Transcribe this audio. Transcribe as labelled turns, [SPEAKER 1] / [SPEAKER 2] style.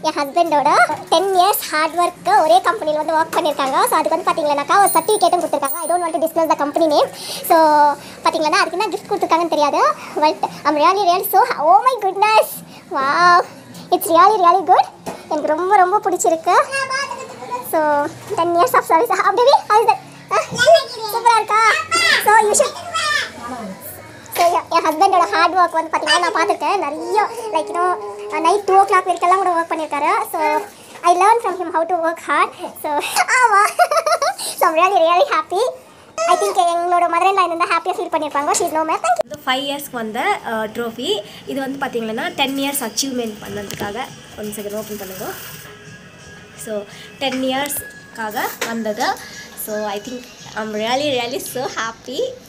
[SPEAKER 1] என் ஹஸ்பண்டோட ten years hard work ஒரே கம்பெனியில் வந்து ஒர்க் பண்ணியிருக்காங்க ஸோ அதுக்கு வந்து பார்த்தீங்கன்னாக்கா ஒரு சர்டிஃபிகேட்டும் கொடுத்துருக்காங்க I don't want to disclose the company name so பார்த்தீங்கன்னா அதுக்கு என்ன கிஃப்ட் கொடுத்துருக்காங்கன்னு தெரியாது but I'm really really so oh my goodness wow it's really really good எனக்கு ரொம்ப ரொம்ப பிடிச்சிருக்கு so ten years of service அப்படியே சூப்பராக இருக்கா ஸோ யூ ஷுட் ஸோ என் ஹஸ்பண்டோட ஹார்ட் ஒர்க் வந்து பார்த்தீங்கன்னா நான் பார்த்துருக்கேன் நிறைய லைக் இன்னும் நைட் டூ ஓ கிளாக் வரைக்கெல்லாம் கூட ஒர்க் பண்ணியிருக்காரு so I learn from him how to work hard so ஆமாம் so really really happy I think எங்களோட மதர் இன் இருந்தால் ஹாப்பியாக ஃபீல் பண்ணியிருப்பாங்க ஷீஸ் நோ மேம் தேங்க்
[SPEAKER 2] வந்து ஃபைவ் இயர்ஸ்க்கு வந்த ட்ரோஃபி இது வந்து பார்த்தீங்கன்னா டென் இயர்ஸ் அச்சீவ்மெண்ட் பண்ணதுக்காக ஒன் செகண்ட் ஓப்பன் பண்ணுங்க ஸோ டென் இயர்ஸ்க்காக வந்தது so I think I'm really really so happy